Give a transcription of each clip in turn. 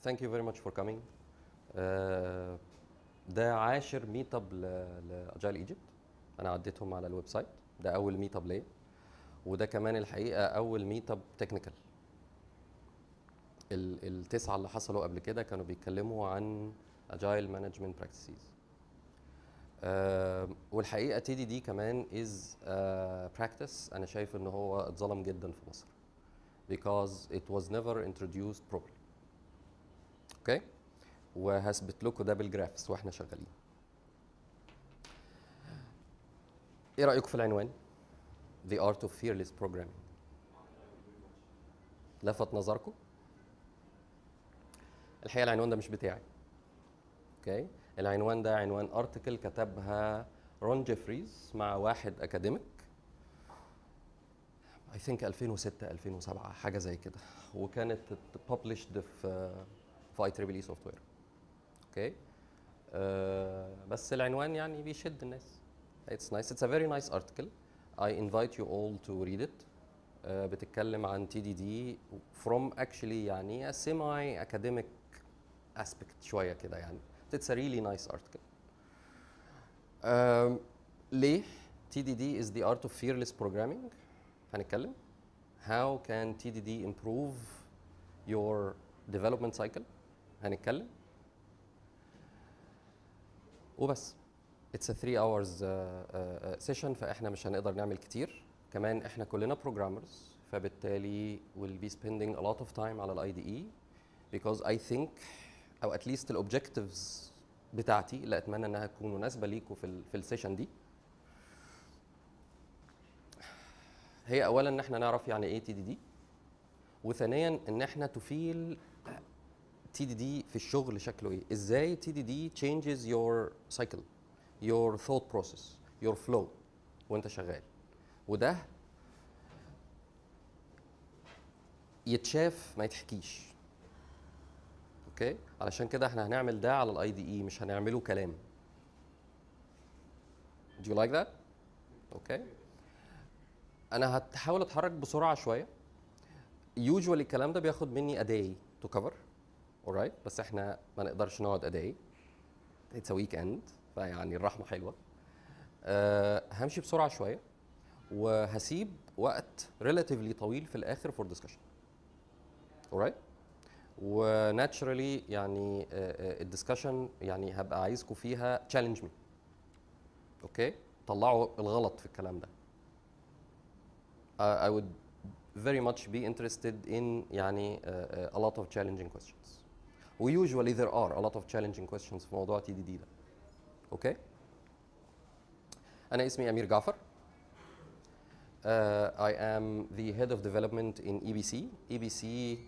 thank you very much for coming. Uh, ده عاشر ميت اب لاجايل ايجيبت انا عديتهم على الويب سايت ده اول ميت اب ليا وده كمان الحقيقه اول ميت اب تكنيكال التسعه اللي حصلوا قبل كده كانوا بيتكلموا عن اجايل مانجمنت براكتسز والحقيقه تي دي دي كمان از براكتس انا شايف ان هو اتظلم جدا في مصر because it was never introduced properly اوكي وهثبت لكم ده بالجرافس واحنا شغالين ايه رايكم في العنوان The Art of Fearless Programming لفت نظركم الحقيقه العنوان ده مش بتاعي اوكي العنوان ده عنوان ارتكل كتبها رون جيفريز مع واحد اكاديميك اي ثينك 2006 2007 حاجه زي كده وكانت published في في اي تريبل اي سوفت وير اوكي آه بس العنوان يعني بيشد الناس It's nice. It's a very nice article. I invite you all to read it. Uh, بتتكلم عن TDD from actually يعني a semi academic aspect شوية كده يعني. It's a really nice article. Um, ليه؟ TDD is the art of fearless programming. هنتكلم. How can TDD improve your development cycle؟ هنتكلم. وبس. It's a 3 hours uh, uh, session فاحنا مش هنقدر نعمل كتير كمان احنا كلنا programmers فبالتالي we'll be spending a lot of time على الاي دي اي because I think او at least الاوبجكتيفز بتاعتي اللي اتمنى انها تكون مناسبه ليكم في ال في السيشن دي هي اولا ان احنا نعرف يعني ايه تي دي دي وثانيا ان احنا تفيل تي دي دي في الشغل شكله ايه ازاي تي دي دي changes your cycle your thought process your flow وانت شغال وده يتشاف ما يتحكيش اوكي علشان كده احنا هنعمل ده على الاي دي اي مش هنعمله كلام Do you like that? اوكي انا هحاول اتحرك بسرعه شويه usually الكلام ده بياخد مني a day to cover alright بس احنا ما نقدرش نقعد a day it's a weekend فيعني الرحمه حلوه أه همشي بسرعه شويه وهسيب وقت relatively طويل في الاخر for discussion alright وناتشرالي يعني الدسكشن يعني هبقى عايزكم فيها تشالنج مي اوكي طلعوا الغلط في الكلام ده I would very much be interested in يعني uh, a lot of challenging questions وusually there are a lot of challenging questions في موضوع تي دي دي ده اوكي انا اسمي امير جعفر uh, I am the head of development in EBC EBC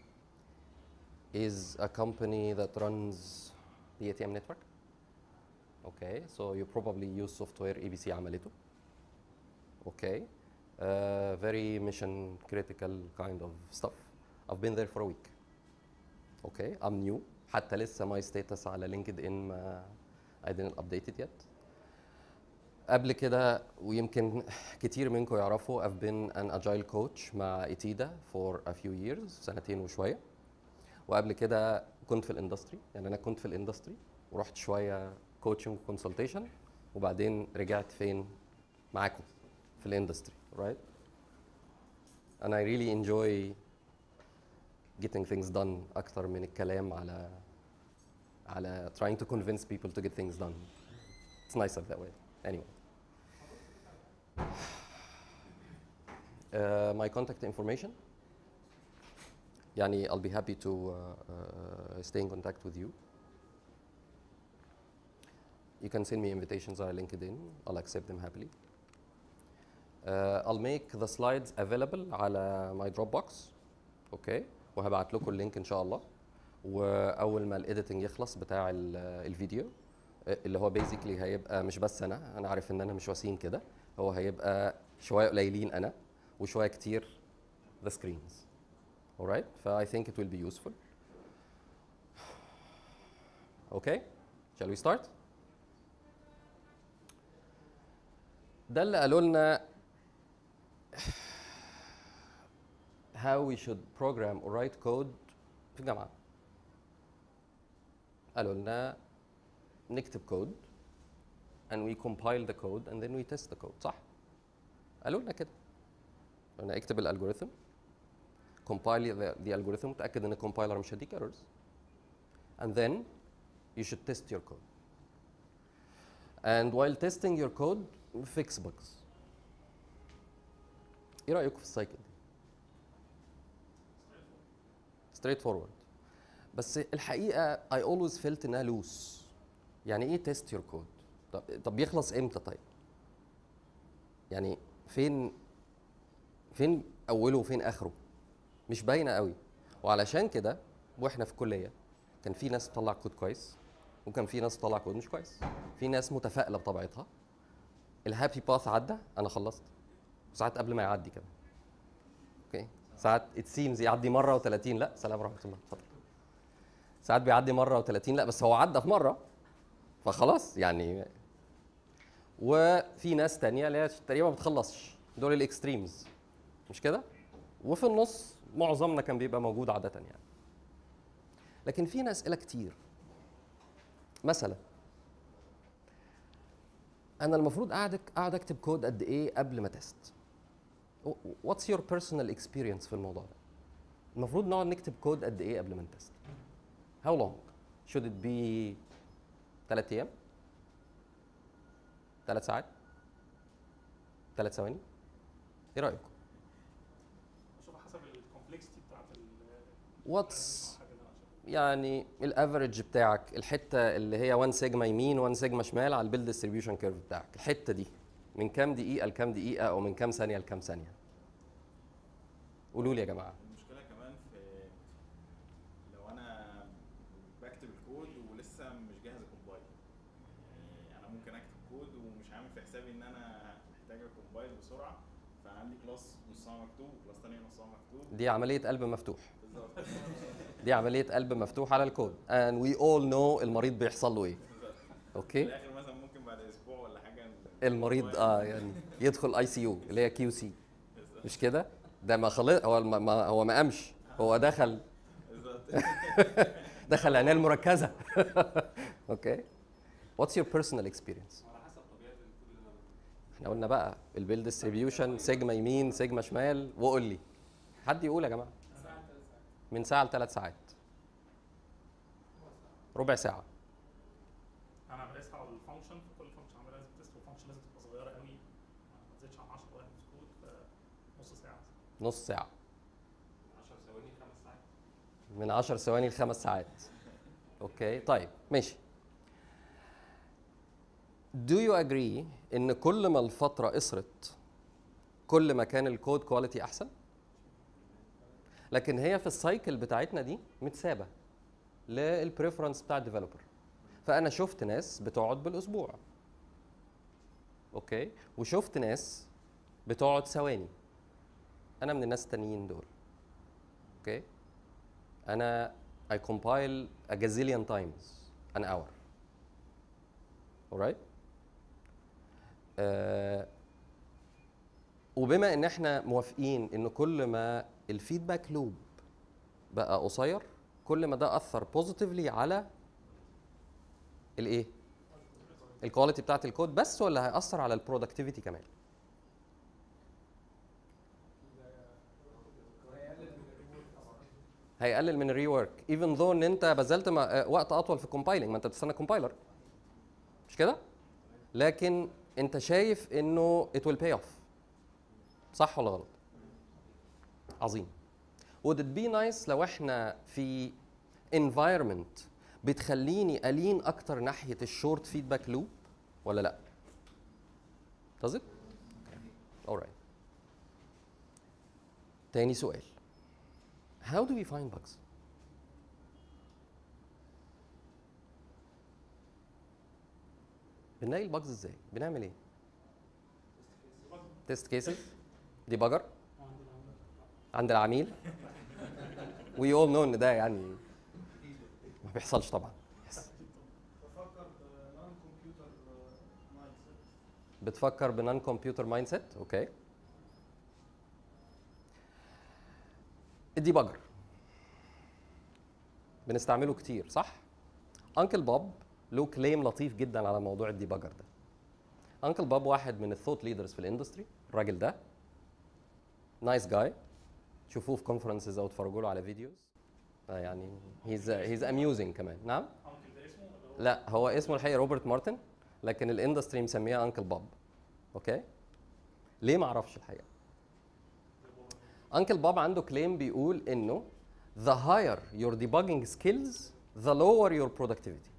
is a company that runs the ATM network. Okay, so you probably use software EBC عملته. Okay, uh, very mission critical kind of stuff. I've been there for a week. Okay, I'm new. حتى لسه my status على LinkedIn ما I didn't update it yet. قبل كده ويمكن كتير منكم يعرفوا I've been an agile coach مع إتيدا for a few years سنتين وشوية. وقبل كده كنت في الاندستري يعني انا كنت في الاندستري ورحت شويه كوتشنج وكونسلتيشن وبعدين رجعت فين معاكم في الاندستري right and I really enjoy getting things done اكتر من الكلام على على trying to convince people to get things done it's nicer that way anyway uh, my contact information يعني I'll be happy to uh, uh, stay in contact with you. You can send me invitations on LinkedIn. I'll accept them happily. Uh, I'll make the slides available على my Dropbox. اوكي وهبعت لكم اللينك ان شاء الله. واول ما الايديتنج يخلص بتاع الفيديو اللي هو بيزيكلي هيبقى مش بس انا انا عارف ان انا مش وسيم كده هو هيبقى شويه قليلين انا وشويه كتير the screens. Alright, so I think it will be useful. Okay, shall we start? ده اللي قالوا لنا how we should program or write code في الجامعة. قالوا لنا نكتب كود and we compile the code and then we test the code صح قالوا لنا كده قلنا اكتب الالجوريثم compile the, the algorithm وتاكد ان الكومبايلر مش هيديك errors and then you should test your code and while testing your code fix bugs ايه رايكم في السايكل دي straight forward بس الحقيقه I always felt انها loose يعني ايه test your code طب طب بيخلص امتى طيب يعني فين فين اوله وفين اخره مش باينه قوي وعلشان كده واحنا في الكليه كان في ناس بتطلع كود كويس وكان في ناس بتطلع كود مش كويس في ناس متفائله بطبيعتها الهابي باث عدى انا خلصت ساعات قبل ما يعدي كمان اوكي ساعات ات سيمز يعدي مره و30 لا سلام ورحمه الله اتفضل ساعات بيعدي مره و30 لا بس هو عدى في مره فخلاص يعني وفي ناس تانية اللي هي تقريبا ما بتخلصش دول الاكستريمز مش كده وفي النص معظمنا كان بيبقى موجود عاده يعني لكن في اسئله كتير مثلا انا المفروض قاعد قاعد اكتب كود قد ايه قبل ما تيست واتس يور بيرسونال اكسبيرينس في الموضوع ده المفروض نقعد نكتب كود قد ايه قبل ما نتست هاو لونج should it be ثلاث ايام ثلاث ساعات ثلاث ثواني ايه رايكم اشوف حسب الكومبلكسيتي بتاعت ال واتس حاجة اللي أنا شايفها. يعني الافريج بتاعك الحته اللي هي 1 سيجما يمين 1 سيجما شمال على البيلد ديستريبيوشن كيرف بتاعك الحته دي من كام دقيقه لكام دقيقه او من كام ثانيه لكام ثانيه قولوا لي يا جماعه المشكله كمان في لو انا بكتب الكود ولسه مش جاهز الكومبايل يعني انا ممكن اكتب كود ومش عامل في حسابي ان انا محتاج الكومبايل بسرعه فعندي كلاس نصها مكتوب وكلاس تانية نصها مكتوب دي عمليه قلب مفتوح بالظبط دي عمليه قلب مفتوح على الكود and we all know المريض بيحصل له ايه في اوكي الاخر مثلا ممكن بعد اسبوع ولا حاجه المريض اه يعني يدخل اي سي يو اللي هي كيو سي مش كده ده ما خلص هو ما ما- هو ما قامش هو دخل بالظبط دخل العنايه المركزه اوكي واتس يور بيرسونال اكسبيرينس على حسب طبيعه الكود اللي انا بكتبه. احنا قلنا بقى البيل ديستريبيوشن سيجما يمين سيجما شمال وقول لي حد يقول يا جماعه من ساعه لثلاث ساعات ربع ساعه انا بقيسها على الفانكشن فكل فانكشن عامل لازم تيست والفانكشن لازم تبقى صغيره قوي ما تزيدش عن 10 لاين كود في نص ساعه نص ساعه 10 ثواني خمس ساعات من 10 ثواني لخمس ساعات اوكي طيب ماشي Do you agree ان كل ما الفترة قصرت كل ما كان الكود كواليتي احسن؟ لكن هي في السايكل بتاعتنا دي متسابة للبريفرنس بتاع الديفلوبر فانا شفت ناس بتقعد بالاسبوع اوكي وشفت ناس بتقعد ثواني انا من الناس التانيين دول اوكي انا I compile a gazillion times an hour alright آه وبما ان احنا موافقين ان كل ما الفيدباك لوب بقى قصير كل ما ده اثر بوزيتيفلي على الايه الكواليتي بتاعت الكود بس ولا هيأثر على البرودكتيفيتي كمان هيقلل من الري ورك ايفن ذو ان انت بذلت م- آه، وقت اطول في الكومبايلنج ما انت بتستنى كومبايلر مش كده لكن انت شايف انه it will pay off صح ولا غلط عظيم would it be nice لو احنا في environment بتخليني الين اكتر ناحيه الشورت فيدباك لوب ولا لا does it alright تاني سؤال How do we find bugs? بنلاقي الباجز ازاي؟ بنعمل ايه؟ تيست كيسز دي بجر عند العميل وي اول نو ان ده يعني ما بيحصلش طبعا Yes. بفكر بنون كمبيوتر مايند سيت بتفكر بنون كمبيوتر مايند سيت اوكي الديباجر بنستعمله كتير صح انكل بوب له كليم لطيف جدا على موضوع الديباجر ده انكل بوب واحد من الثوت ليدرز في الاندستري الراجل ده نايس جاي شوفوه في كونفرنسز او اتفرجوا له على فيديوز يعني هيز هيز اميوزنج كمان نعم انكل ده اسمه ولا هو لا هو اسمه الحقيقي روبرت مارتن لكن الاندستري مسميه انكل بوب اوكي ليه ما اعرفش الحقيقه انكل بوب عنده كليم بيقول انه the higher your debugging skills the lower your productivity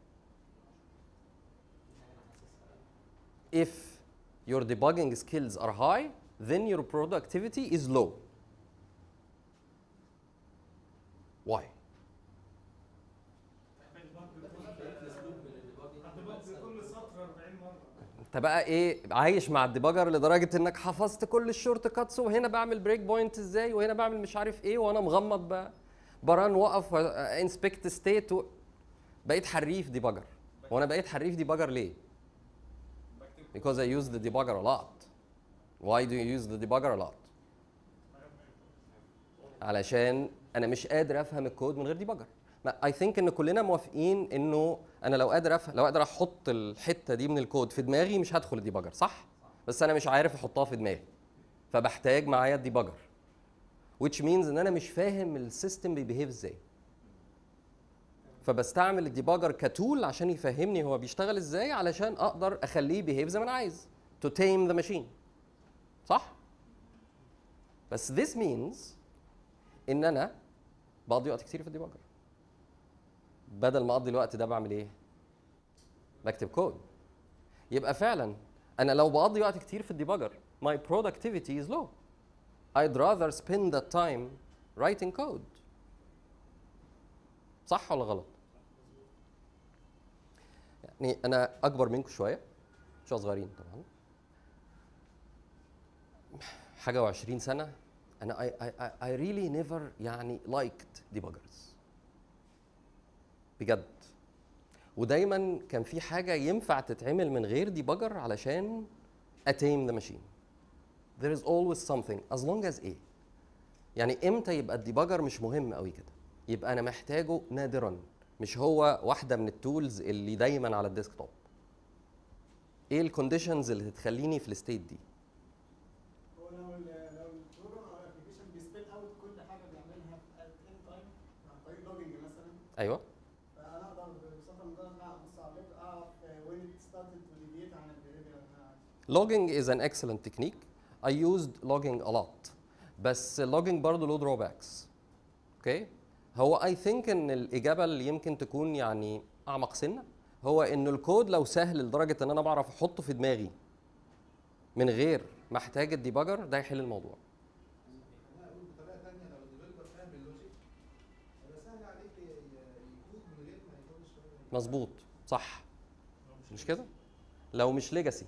if your debugging skills are high then your productivity is low why هتبقى كل سطر 40 مره انت بقى ايه عايش مع الديباجر لدرجه انك حفظت كل الشورت كاتس وهنا بعمل بريك بوينت ازاي وهنا بعمل مش عارف ايه وانا مغمض بقى بران وقف انسبكت ستيت و... بقيت حريف ديباجر وانا بقيت حريف ديباجر ليه؟ بكتب because I use the debugger a lot why do you use the debugger a lot علشان انا مش قادر افهم الكود من غير ديباجر اي ثينك ان كلنا موافقين انه انا لو قادر أفهم لو قادر احط الحته دي من الكود في دماغي مش هدخل الديباجر صح بس انا مش عارف احطها في دماغي فبحتاج معايا الديباجر which means ان انا مش فاهم السيستم بيبيهيف ازاي فبستعمل الديباجر كتول عشان يفهمني هو بيشتغل ازاي علشان اقدر اخليه بيهيف زي ما انا عايز to tame the machine صح بس this means ان انا بقضي وقت كتير في الديباجر بدل ما اقضي الوقت ده بعمل ايه بكتب كود يبقى فعلا انا لو بقضي وقت كتير في الديباجر my productivity is low I'd rather spend that time writing code صح ولا غلط يعني انا اكبر منكم شويه شويه صغيرين طبعا حاجه و20 سنه انا I, I, I- I really never يعني liked debuggers بجد ودايما كان في حاجه ينفع تتعمل من غير ديباجر علشان attain the machine there is always something as long as ايه يعني امتى يبقى الديباجر مش مهم قوي كده يبقى انا محتاجه نادرا مش هو واحده من التولز اللي دايما على الديسكتوب ايه الكونديشنز اللي تخليني في الستيت دي هو لو ال لو البروجرام او الابلكيشن بيسبيت اوت كل حاجه بيعملها في ات اني تايم عن طريق لوجينج مثلا ايوه فانا اقدر ببساطه مجرد ان انا ابص على اللوج اعرف وين ات ستارتد تو ديفيت عن البيهيفير اللي انا عايزه logging is an excellent technique I used logging a lot بس logging برضه له drawbacks اوكي هو I think ان الاجابه اللي يمكن تكون يعني اعمق سنه هو ان الكود لو سهل لدرجه ان انا بعرف احطه في دماغي من غير ما احتاج الديباجر ده يحل الموضوع انا اقول بطريقه ثانيه لو الديفلوبر فاهم اللوجيك هيبقى سهل عليك ي- ي- يكود من غير ما يكون شويه مظبوط صح مش كده لو مش ليجاسي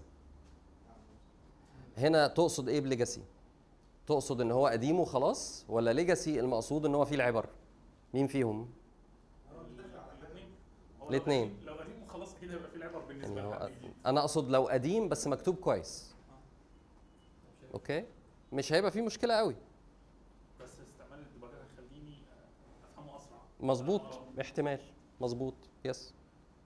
هنا تقصد ايه بليجاسي تقصد ان هو قديم وخلاص ولا ليجاسي المقصود ان هو فيه العبر مين فيهم الاثنين هو لو الاتنين. قديم- لو قديم وخلاص اكيد هيبقى في العبر بالنسبه يعني هو لحد جديد انا اقصد لو قديم بس مكتوب كويس اوكي مش هيبقى فيه مشكله قوي بس استعمال الديباجر هيخليني آه، افهمه اسرع مظبوط آه. احتمال مظبوط يس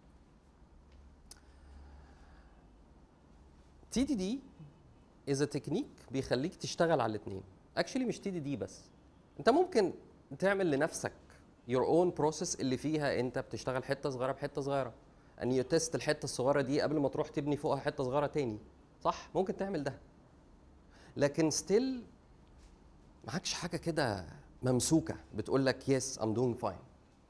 تي دي دي از تكنيك بيخليك تشتغل على الاثنين اكشلي مش تي دي دي بس انت ممكن تعمل لنفسك your own process اللي فيها انت بتشتغل حته صغيره بحته صغيره ان يتست الحته الصغيره دي قبل ما تروح تبني فوقها حته صغيره تاني صح ممكن تعمل ده لكن ستيل معكش حاجه كده ممسوكه بتقول لك يس ام دوينج فاين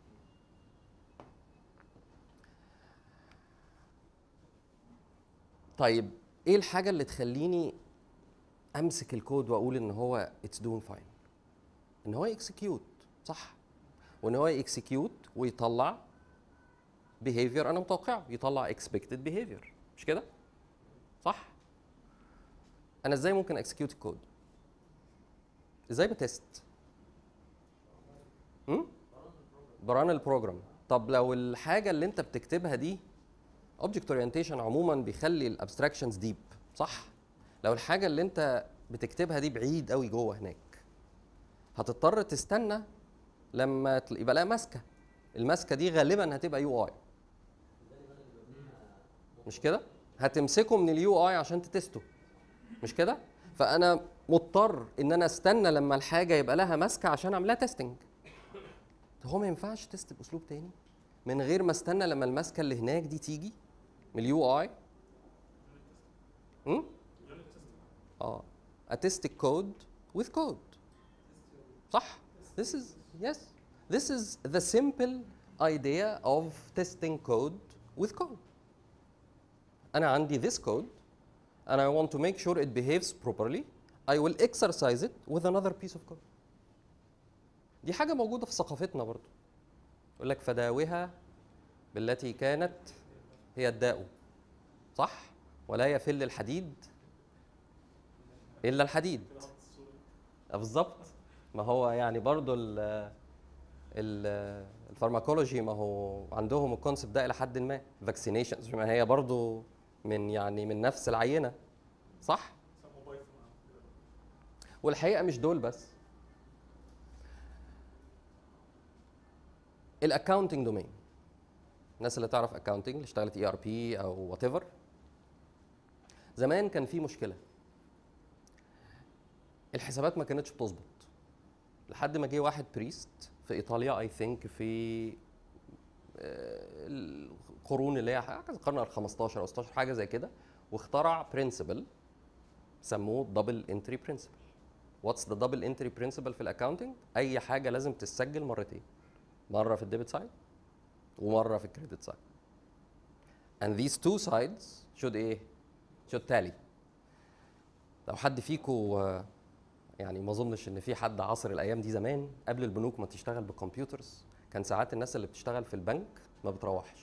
طيب ايه الحاجه اللي تخليني امسك الكود واقول ان هو اتس دوينج فاين ان هو يكسكيوت صح وان هو يكسكيوت ويطلع behavior انا متوقعه يطلع expected behavior مش كده صح انا ازاي ممكن اكسكيوت الكود ازاي بتست امم بران البروجرام طب لو الحاجه اللي انت بتكتبها دي اوبجكت اورينتيشن عموما بيخلي الابستراكشنز ديب صح لو الحاجه اللي انت بتكتبها دي بعيد قوي جوه هناك هتضطر تستنى لما تل- يبقى لها ماسكه الماسكه دي غالبا هتبقى يو اي مش كده هتمسكه من اليو اي عشان تتستو مش كده فانا مضطر ان انا استنى لما الحاجه يبقى لها ماسكه عشان اعملها تيستنج هو ما ينفعش تيست باسلوب تاني من غير ما استنى لما الماسكه اللي هناك دي تيجي من اليو اي اه اتست الكود with code صح this is yes this is the simple idea of testing code with code انا عندي this code and I want to make sure it behaves properly I will exercise it with another piece of code دي حاجة موجودة في ثقافتنا برضو يقول لك فداوها بالتي كانت هي الداء صح ولا يفل الحديد إلا الحديد آه، بالظبط ما هو يعني برضو ال ال الفارماكولوجي ما هو عندهم الكونسبت ده الى حد ما فاكسينيشنز ما هي برضو من يعني من نفس العينه صح سموا بايثون كده والحقيقه مش دول بس الاكاونتنج دومين الناس اللي تعرف اكاونتنج اللي اشتغلت اي ار بي او وات ايفر زمان كان في مشكله الحسابات ما كانتش بتظبط لحد ما جه واحد بريست في ايطاليا اي ثينك في آه، القرون اللي هي حاجه القرن ال 15 او 16 حاجه زي كده واخترع برنسبل سموه دبل انتري برنسبل واتس ذا دبل انتري برنسبل في الاكاونتنج اي حاجه لازم تتسجل مرتين مره في الديبت سايد ومره في الكريدت سايد and these two sides should ايه should tally لو حد فيكو آه، يعني ما اظنش ان في حد عصر الايام دي زمان قبل البنوك ما تشتغل بالكمبيوترز كان ساعات الناس اللي بتشتغل في البنك ما بتروحش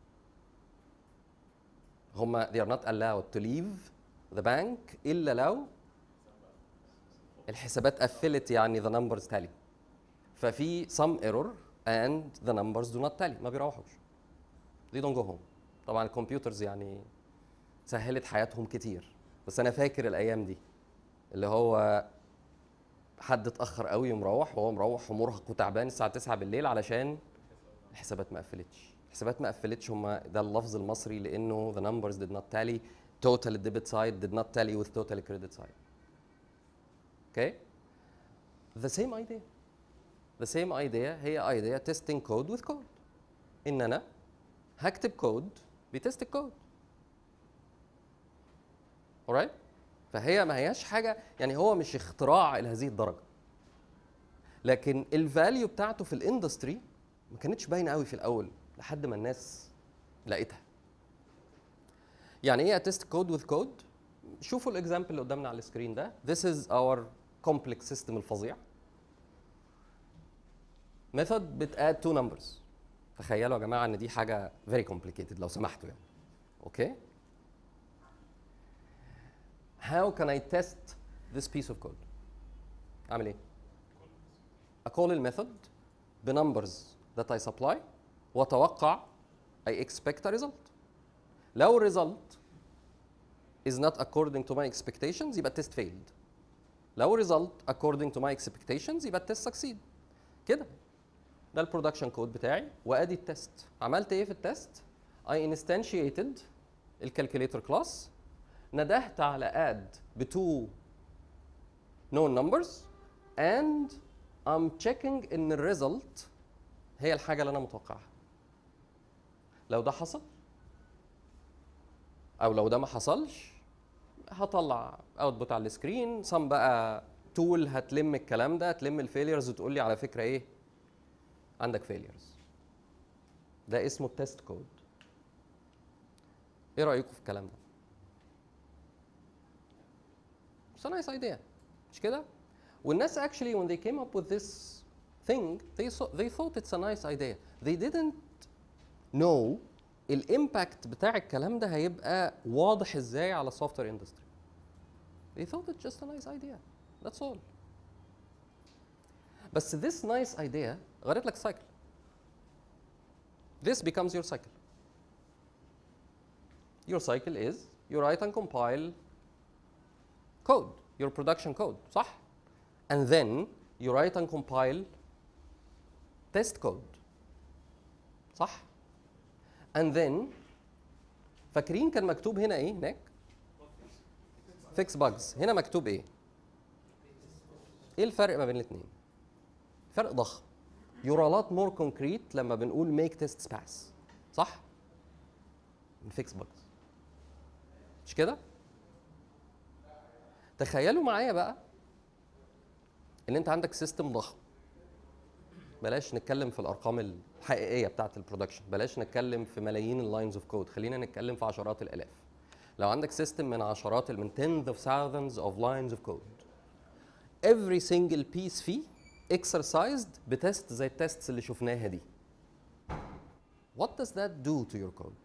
هما they are not allowed to leave the bank الا لو الحسابات قفلت يعني the numbers tally ففي some error and the numbers do not tally ما بيروحوش they don't go home طبعا الكمبيوترز يعني سهلت حياتهم كتير بس انا فاكر الايام دي اللي هو حد اتاخر قوي ومروح وهو مروح ومرهق وتعبان الساعه 9 بالليل علشان الحسابات ما قفلتش الحسابات ما قفلتش هم ده اللفظ المصري لانه the numbers did not tally total debit side did not tally with total credit side okay the same idea the same idea هي idea testing code with code ان انا هكتب كود بيتست الكود alright فهي ما هياش حاجه يعني هو مش اختراع الى هذه الدرجه لكن الفاليو بتاعته في الاندستري ما كانتش باينه قوي في الاول لحد ما الناس لقيتها يعني ايه اتست كود وذ كود شوفوا الاكزامبل اللي قدامنا على السكرين ده this is our complex system الفظيع method بتاد two numbers تخيلوا يا جماعه ان دي حاجه very complicated لو سمحتوا يعني اوكي how can I test this piece of code اعمل ايه اقول الميثود بنمبرز that I supply واتوقع I expect a result لو result is not according to my expectations يبقى التست failed لو result according to my expectations يبقى التست succeed كده ده البرودكشن كود بتاعي وادي التست عملت ايه في التست I instantiated الكالكوليتر كلاس ندهت على add بتو known numbers and I'm checking ان الريزلت هي الحاجة اللي أنا متوقعها. لو ده حصل أو لو ده ما حصلش هطلع اوتبوت على السكرين سم بقى تول هتلم الكلام ده تلم الفيليرز وتقول لي على فكرة إيه عندك فيليرز. ده اسمه التست كود. إيه رأيكم في الكلام ده؟ It's a nice idea مش كده؟ والناس actually when they came up with this thing they, saw, they thought it's a nice idea they didn't know الامباكت بتاع الكلام ده هيبقى واضح ازاي على السوفت وير اندستري they thought it's just a nice idea that's all بس this nice idea غيرت لك cycle this becomes your cycle your cycle is you write and compile code your production code صح and then you write and compile test code صح and then فاكرين كان مكتوب هنا ايه هناك فيكس باجز هنا مكتوب ايه ايه الفرق ما بين الاثنين فرق ضخم you're a lot more concrete لما بنقول make tests pass صح من fix bugs مش كده تخيلوا معايا بقى ان انت عندك سيستم ضخم بلاش نتكلم في الارقام الحقيقيه بتاعه البرودكشن بلاش نتكلم في ملايين اللاينز اوف كود خلينا نتكلم في عشرات الالاف لو عندك سيستم من عشرات من tens of thousands of lines of code every single piece فيه exercised بتست زي التستس اللي شفناها دي what does that do to your code